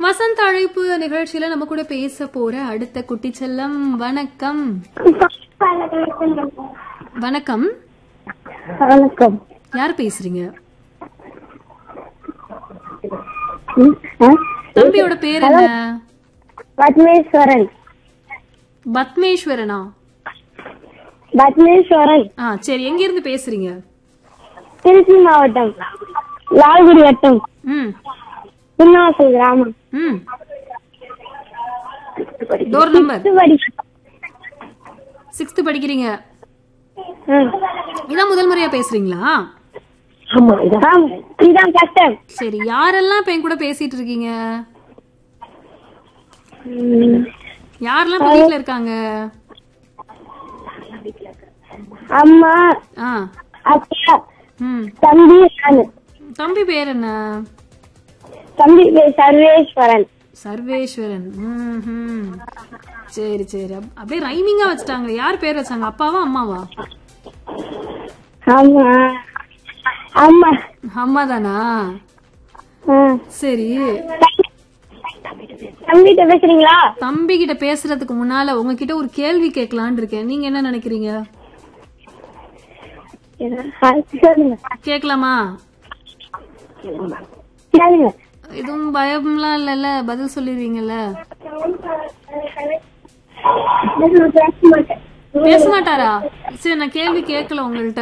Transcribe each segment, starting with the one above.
வசந்த் அழைப்பு நிகழ்ச்சியில நம்ம கூட பேச போற அடுத்த குட்டி செல்லம் வணக்கம் வணக்கம் வணக்கம் யார் பேசுறீங்க ம், ஆ? தம்பியோட பேர் என்ன பத்மேஸ்வரன் பத்மேஸ்வரனா பத்மேஸ்வரன் ஆ சரி எங்க இருந்து பேசுறீங்க திருச்சி மாவட்டம் லால்குடி வட்டம் ம் சின்னவாசல் கிராமம் ம் டோர் நம்பர் படி சிக்ஸ்த் படிக்கிறீங்க ம். இதான் முதல் முறையா பேசுறீங்களா ஆம், இதான் கஷ்டம் சரி யாரெல்லாம் இப்ப என் கூட பேசிட்டு இருக்கீங்க யாரெல்லாம் இப்ப வீட்ல இருக்காங்க அம்மா ஆ அப்பா ம் தம்பி நானு தம்பி பேர் என்ன தம்பி பேர் சர்வேஸ்வரன் சர்வேஸ்வரன் ம்ஹும். சரி சரி அப்- அப்படியே ரைமிங்கா வச்சுட்டாங்க யார் பேர் வச்சாங்க அப்பாவா அம்மாவா ஆமா அம்மா அம்மா தானா ஆ. சரி தம்பிகிட்ட பேசுறீங்களா தம்பி கிட்ட பேசுறதுக்கு முன்னால உங்ககிட்ட ஒரு கேள்வி கேட்கலான்னு இருக்கேன் நீங்க என்ன நினைக்கிறீங்க ஆ, சொல்லுங்க கேட்கலாமா கேளுங்க எதுவும் பயம்லாம் இல்லைல்ல பதில் சொல்லிடுவீங்கல்ல பேச மாட்டேன் பேச மாட்டாரா சரி நான் கேள்வி கேட்கல உங்கள்கிட்ட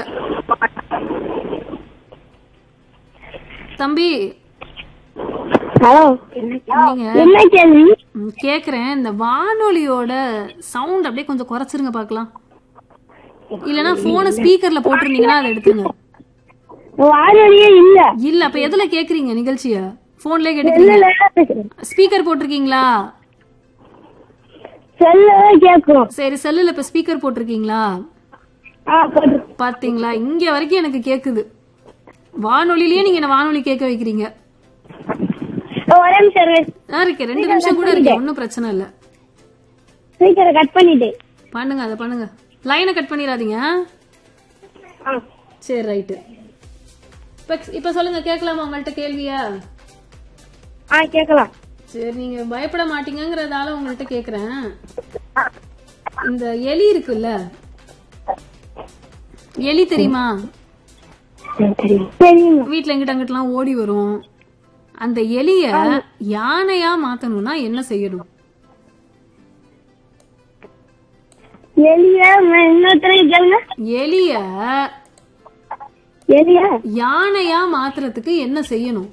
தம்பி ஹலோ நீங்க என்ன கேள்வி ம், கேக்குறேன் இந்த வானொலியோட சவுண்ட் அப்படியே கொஞ்சம் குறைச்சிருங்க பார்க்கலாம் இல்லனா போனை ஸ்பீக்கர்ல போட்டிருந்தீங்கன்னா அதை எடுத்துங்க வானொலியே இல்ல இல்ல அப்ப எதுல கேக்குறீங்க நிகழ்ச்சிய போன்லயே கேட்டுக்கிறீங்க செல்லுல தான் பேசுறேன் ஸ்பீக்கர் போட்டிருக்கீங்களா செல்லுல கேட்கும் சரி செல்லுல இப்ப ஸ்பீக்கர் போட்டிருக்கீங்களா ஆ போட்டு பாத்தீங்களா இங்க வரைக்கும் எனக்கு கேக்குது வானொலியிலேயே நீங்க என்ன வானொலி கேட்க வைக்கிறீங்க ஒரே நிமிஷம் இருங்க. ஆ, இருக்கு ரெண்டு நிமிஷம் கூட இருக்கு ஒன்னும் பிரச்சனை இல்ல ஸ்பீக்கரை கட் பண்ணிட்டேன் பண்ணுங்க அதை பண்ணுங்க லைனை கட் பண்ணிடாதீங்க ஆ. சரி ரைட்டு இப்ப இப்ப சொல்லுங்க கேட்கலாமா உங்கள்ட்ட கேள்வியா ஆ கேட்கலாம் சரி நீங்க பயப்பட மாட்டீங்கங்கறதால உங்கள்ட்ட கேக்குறேன் இந்த எலி இருக்குல்ல எலி தெரியுமா தெரியுமா வீட்ல எங்கிட்ட அங்கிட்டலாம் ஓடி வரும் அந்த எலிய யானையா மாத்தணும்னா என்ன செய்யணும் எலிய இன்னொருத்தர கேளுங்க எலிய எலிய யானையா மாத்துறதுக்கு என்ன செய்யணும்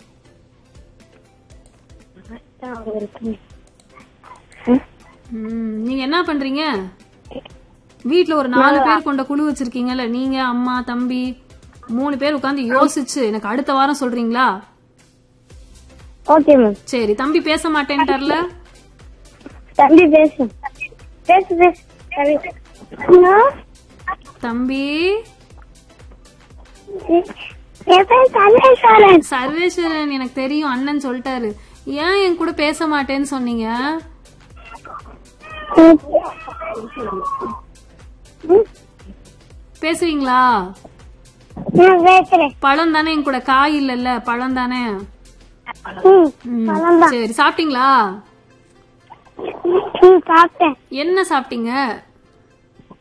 ம், நீங்க என்ன பண்றீங்க வீட்ல ஒரு நாலு பேர் கொண்ட குழு வச்சிருக்கீங்கல்ல நீங்க அம்மா தம்பி மூணு பேர் உட்கார்ந்து யோசிச்சு எனக்கு அடுத்த வாரம் சொல்றீங்களா ஓகே மேம் சரி தம்பி பேச மாட்டேன்ட்டார்ல தம்பி பேசு பேசு பேசு சரி. ஹலோ தம்பி என் பேர் சர்வேஸ்வரன் சர்வேஸ்வரன் எனக்கு தெரியும் அண்ணன் சொல்லிட்டாரு ஏன் என் கூட பேச மாட்டேன்னு சொன்னீங்க பேசுவீங்களா நான் பேசுறேன் பழம் தானே என் கூட காய் இல்லல்ல பழம் தானே ம், ம், சரி சாப்பிட்டீங்களா ம், சாப்பிட்டேன் என்ன சாப்பிட்டீங்க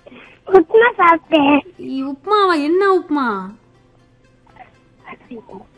உப்புமா சாப்பிட்டேன் இ- உப்மாவா என்ன உப்மா